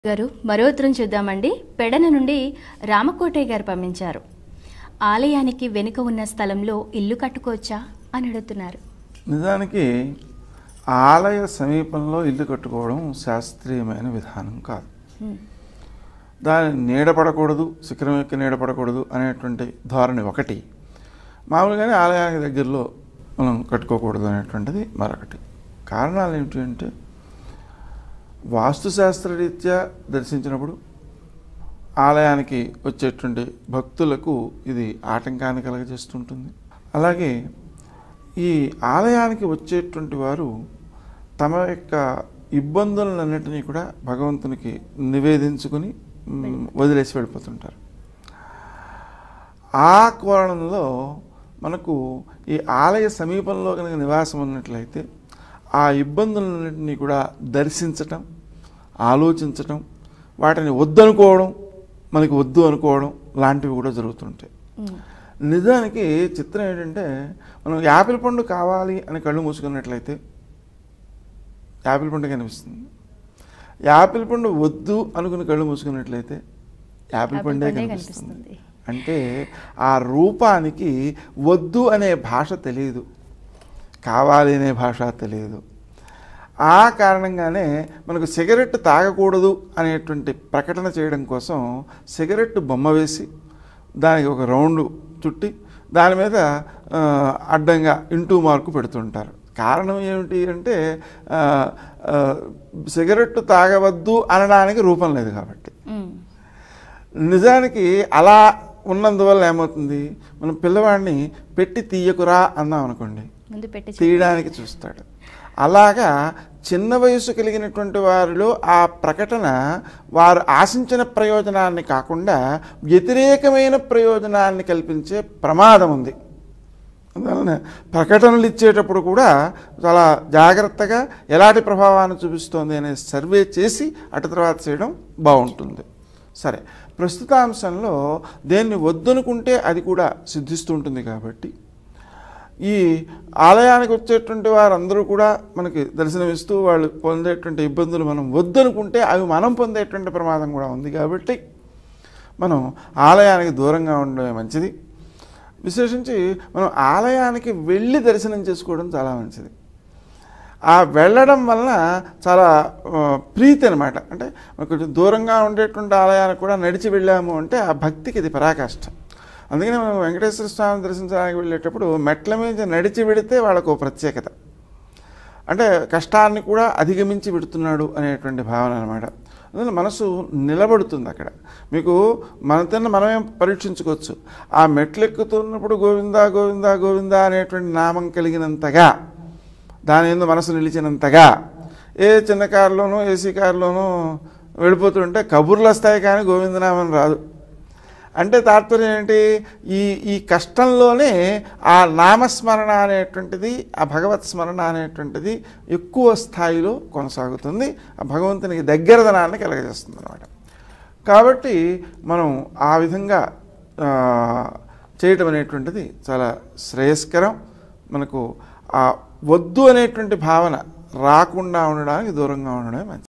గారు మరో ఉత్తరం చూద్దామండి పెడన నుండి రామకోటయ్య గారు పంపించారు ఆలయానికి వెనుక ఉన్న స్థలంలో ఇల్లు కట్టుకోవచ్చా అని అడుగుతున్నారు నిజానికి ఆలయ సమీపంలో ఇల్లు కట్టుకోవడం శాస్త్రీయమైన విధానం కాదు హ్మ్. దాని నీడపడకూడదు శిఖరం యొక్క నీడపడకూడదు అనేటువంటి ధోరణి ఒకటి మామూలుగానే ఆలయానికి దగ్గరలో మనం కట్టుకోకూడదు అనేటువంటిది మరొకటి కారణాలు ఏమిటి అంటే వాస్తుశాస్త్రరీత్యా దర్శించినప్పుడు ఆలయానికి వచ్చేటువంటి భక్తులకు ఇది ఆటంకాన్ని కలగజేస్తుంటుంది అలాగే ఈ ఆలయానికి వచ్చేటువంటి వారు తమ యొక్క ఇబ్బందులన్నింటినీ కూడా భగవంతునికి నివేదించుకుని మ్, వదిలేసి వెళ్ళిపోతుంటారు ఆ కోణంలో మనకు ఈ ఆలయ సమీపంలో కనుక నివాసం ఉన్నట్లయితే ఆ ఇబ్బందులన్నింటినీ కూడా దర్శించటం ఆలోచించటం వాటిని వద్దనుకోవడం మనకి వద్దు అనుకోవడం లాంటివి కూడా జరుగుతుంటాయి హ్మ్. నిజానికి చిత్రం ఏంటంటే మనం యాపిల్ పండు కావాలి అని కళ్ళు మూసుకున్నట్లయితే యాపిల్ పండు కనిపిస్తుంది యాపిల్ పండు వద్దు అనుకుని కళ్ళు మూసుకున్నట్లయితే యాపిల్ యాపిల్ పండే పండే కనిపిస్తుంది కనిపిస్తుంది. అంటే ఆ రూపానికి వద్దు అనే భాష తెలియదు కావాలి అనే భాష తెలియదు ఆ కారణంగానే మనకు సిగరెట్ తాగకూడదు అనేటువంటి ప్రకటన చేయడం కోసం సిగరెట్ బొమ్మ వేసి దానికి ఒక రౌండ్ చుట్టి దాని మీద ఆ, అడ్డంగా ఇంటూ మార్కు పెడుతుంటారు కారణం ఏమిటి అంటే ఆ, ఆ, సిగరెట్ తాగవద్దు అనడానికి రూపం లేదు కాబట్టి హ్మ్. నిజానికి అలా ఉన్నందువల్ల ఏమవుతుంది మనం పిల్లవాడిని పెట్టి తీయకురా అన్నాం అనుకోండి ముందు పెట్టి చూ- తీయడానికి చూస్తాడు అలాగా చిన్న వయసు కలిగినటువంటి వారిలో ఆ ప్రకటన వారు ఆశించిన ప్రయోజనాన్ని కాకుండా వ్యతిరేకమైన ప్రయోజనాన్ని కల్పించే ప్రమాదం ఉంది అందువలన ప్రకటనలు ఇచ్చేటప్పుడు కూడా చాలా జాగ్రత్తగా ఎలాంటి ప్రభావాన్ని చూపిస్తోంది అనే సర్వే చేసి అటు తర్వాత చేయడం బాగుంటుంది సరే ప్రస్తుతాంశంలో దేన్ని వద్దనుకుంటే అది కూడా సిద్ధిస్తుంటుంది కాబట్టి ఈ ఆలయానికి వచ్చేటువంటి వారందరూ కూడా మనకి దర్శనమిస్తూ వాళ్ళు పొందేటువంటి ఇబ్బందులు మనం వద్దనుకుంటే అవి మనం పొందేటువంటి ప్రమాదం కూడా ఉంది కాబట్టి మనం ఆలయానికి దూరంగా ఉండడమే మంచిది విశేషించి మనం ఆలయానికి వెళ్ళి దర్శనం చేసుకోవడం చాలా మంచిది ఆ వెళ్ళడం వలన చాలా ఆ, ప్రీతి అనమాట అంటే మనం కొంచెం దూరంగా ఉండేటువంటి ఆలయానికి కూడా నడిచి వెళ్ళాము అంటే ఆ భక్తికి ఇది పరాకాష్ట అందుకని మనం వెంకటేశ్వర స్వామిని దర్శించడానికి వెళ్ళేటప్పుడు మెట్ల మీద నడిచి వెడితే వాళ్ళకు ఓ ప్రత్యేకత అంటే కష్టాన్ని కూడా అధిగమించి పెడుతున్నాడు అనేటువంటి భావన అనమాట అందువల్ల మనసు నిలబడుతుంది అక్కడ మీకు మన తిన్న మనమే పరీక్షించుకోవచ్చు ఆ మెట్లు ఎక్కుతున్నప్పుడు గోవిందా గోవిందా గోవిందా అనేటువంటి నామం కలిగినంతగా దాని ఎందు మనసు నిలిచినంతగా ఏ చిన్న కారులోనూ ఏసీ కారులోనూ వెళ్ళిపోతుంటే కబుర్లు వస్తాయి కానీ గోవిందనామం రాదు అంటే తాత్పర్యం ఏంటి ఈ ఈ కష్టంలోనే ఆ నామస్మరణ అనేటువంటిది ఆ భగవత్ స్మరణ అనేటువంటిది ఎక్కువ స్థాయిలో కొనసాగుతుంది ఆ భగవంతునికి దగ్గరదనాన్ని కలగజేస్తుంది అనమాట కాబట్టి మనం ఆ విధంగా ఆ, చేయటం అనేటువంటిది చాలా శ్రేయస్కరం మనకు ఆ వద్దు అనేటువంటి భావన రాకుండా ఉండడానికి దూరంగా ఉండడమే మంచిది